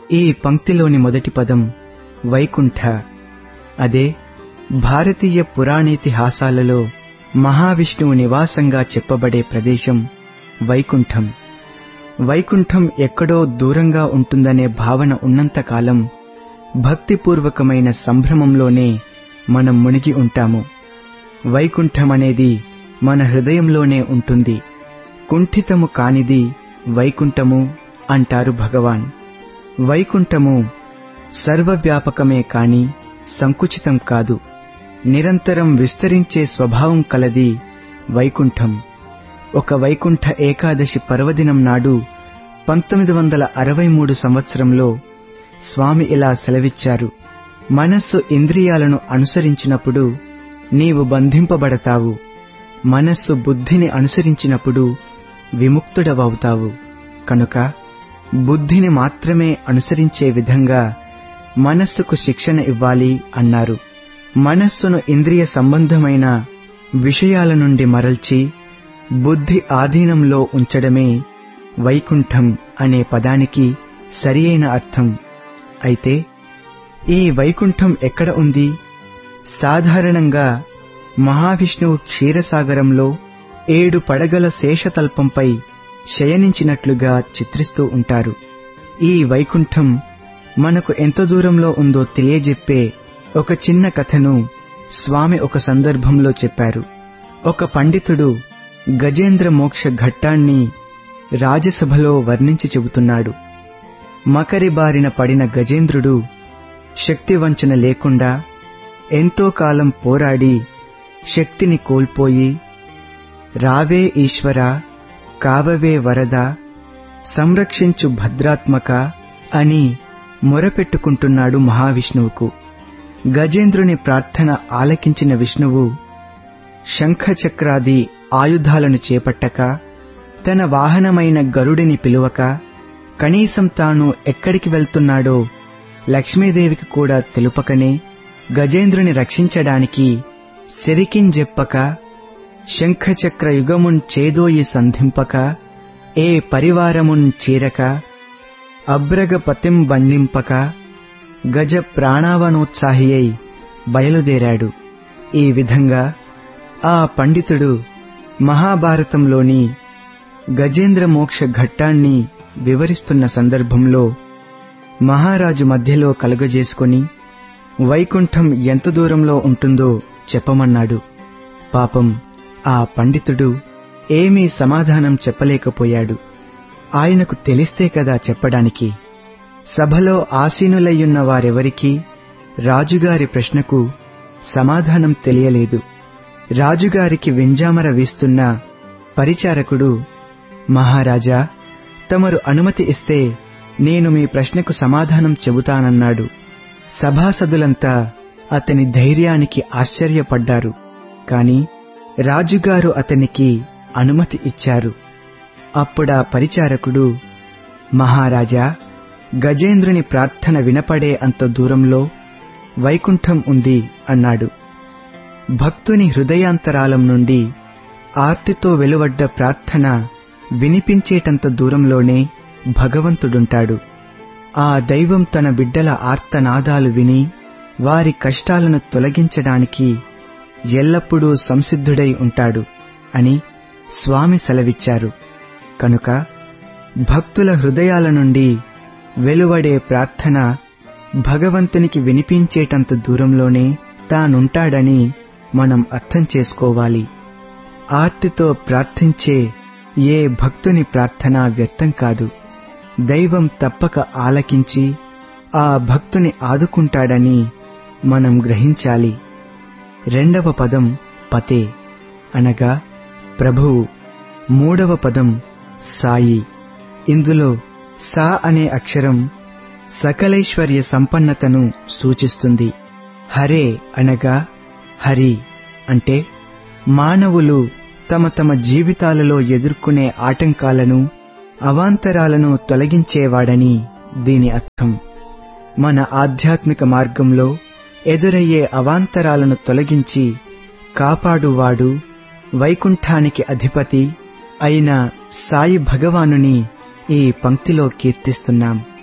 ఈ పంక్తిలోని మొదటి పదం వైకుంఠ అదే భారతీయ పురాణేతిహాసాలలో మహావిష్ణువు నివాసంగా చెప్పబడే ప్రదేశం వైకుంఠం వైకుంఠం ఎక్కడో దూరంగా ఉంటుందనే భావన ఉన్నంతకాలం భక్తిపూర్వకమైన సంభ్రమంలోనే మనం మునిగి ఉంటాము వైకుంఠం అనేది మన హృదయంలోనే ఉంటుంది కుంఠితము కానిది వైకుంఠము అంటారు భగవాన్ వైకుంఠము సర్వవ్యాపకమే కాని సంకుచితం కాదు నిరంతరం విస్తరించే స్వభావం కలది వైకుంఠం ఒక వైకుంఠ ఏకాదశి పర్వదినం నాడు పంతొమ్మిది వందల అరవై మూడు సంవత్సరంలో స్వామి ఇలా సెలవిచ్చారు మనస్సు ఇంద్రియాలను అనుసరించినప్పుడు నీవు బంధింపబడతావు మనస్సు బుద్ధిని అనుసరించినప్పుడు విముక్తుడవవుతావు కనుక బుద్ధిని మాత్రమే అనుసరించే విధంగా మనస్సుకు శిక్షణ ఇవ్వాలి అన్నారు మనస్సును ఇంద్రియ సంబంధమైన విషయాల నుండి మరల్చి బుద్ధి ఆధీనంలో ఉంచడమే వైకుంఠం అనే పదానికి సరియైన అర్థం అయితే ఈ వైకుంఠం ఎక్కడ ఉంది సాధారణంగా మహావిష్ణువు క్షీరసాగరంలో ఏడు పడగల శేషతల్పంపై శయనించినట్లుగా చిత్రిస్తూ ఉంటారు ఈ వైకుంఠం మనకు ఎంత దూరంలో ఉందో తెలియజెప్పే ఒక చిన్న కథను స్వామి ఒక సందర్భంలో చెప్పారు ఒక పండితుడు గజేంద్ర మోక్ష ఘట్టాన్ని రాజసభలో వర్ణించి చెబుతున్నాడు మకరి బారిన పడిన గజేంద్రుడు శక్తివంచన లేకుండా ఎంతో కాలం పోరాడి శక్తిని కోల్పోయి రావే ఈశ్వర కావవే వరద సంరక్షించు భద్రాత్మక అని మొరపెట్టుకుంటున్నాడు మహావిష్ణువుకు గజేంద్రుని ప్రార్థన ఆలకించిన విష్ణువు శంఖచక్రాది ఆయుధాలను చేపట్టక తన వాహనమైన గరుడిని పిలువక కనీసం తాను ఎక్కడికి వెళ్తున్నాడో లక్ష్మీదేవికి కూడా తెలుపకనే గజేంద్రుని రక్షించడానికి సెరికింజెప్పక శంఖచక్ర యుగమున్ చేదోయి సంధింపక ఏ పరివారమున్ చీరక అబ్రగపతిం బండింపక గజ ప్రాణావనోత్సాహి అయి బయలుదేరాడు ఈ విధంగా ఆ పండితుడు మహాభారతంలోని గజేంద్ర మోక్ష ఘట్టాన్ని వివరిస్తున్న సందర్భంలో మహారాజు మధ్యలో కలుగజేసుకొని వైకుంఠం ఎంత దూరంలో ఉంటుందో చెప్పమన్నాడు పాపం ఆ పండితుడు ఏమీ సమాధానం చెప్పలేకపోయాడు ఆయనకు తెలిస్తే కదా చెప్పడానికి సభలో ఆసీనులయ్యున్న వారెవరికీ రాజుగారి ప్రశ్నకు సమాధానం తెలియలేదు రాజుగారికి వెంజామర వీస్తున్న పరిచారకుడు మహారాజా తమరు అనుమతి ఇస్తే నేను మీ ప్రశ్నకు సమాధానం చెబుతానన్నాడు సభాసదులంతా అతని ధైర్యానికి ఆశ్చర్యపడ్డారు కాని రాజుగారు అతనికి అనుమతి ఇచ్చారు అప్పుడా పరిచారకుడు మహారాజా గజేంద్రుని ప్రార్థన వినపడే అంత దూరంలో వైకుంఠం ఉంది అన్నాడు భక్తుని హృదయాంతరాలం నుండి ఆర్తితో వెలువడ్డ ప్రార్థన వినిపించేటంత దూరంలోనే భగవంతుడుంటాడు ఆ దైవం తన బిడ్డల ఆర్తనాదాలు విని వారి కష్టాలను తొలగించడానికి ఎల్లప్పుడూ సంసిద్ధుడై ఉంటాడు అని స్వామి సెలవిచ్చారు కనుక భక్తుల హృదయాల నుండి వెలువడే ప్రార్థన భగవంతునికి వినిపించేటంత దూరంలోనే తానుంటాడని మనం అర్థం చేసుకోవాలి ఆర్తితో ప్రార్థించే ఏ భక్తుని ప్రార్థన వ్యర్థం కాదు దైవం తప్పక ఆలకించి ఆ భక్తుని ఆదుకుంటాడని మనం గ్రహించాలి రెండవ పదం పతే అనగా ప్రభువు మూడవ పదం సాయి ఇందులో సా అనే అక్షరం సకలైశ్వర్య సంపన్నతను సూచిస్తుంది హరే అనగా హరి అంటే మానవులు తమ తమ జీవితాలలో ఎదుర్కొనే ఆటంకాలను అవాంతరాలను తొలగించేవాడని దీని అర్థం మన ఆధ్యాత్మిక మార్గంలో ఎదురయ్యే అవాంతరాలను తొలగించి కాపాడువాడు వైకుంఠానికి అధిపతి అయిన సాయి భగవానుని ఈ పంక్తిలో కీర్తిస్తున్నాం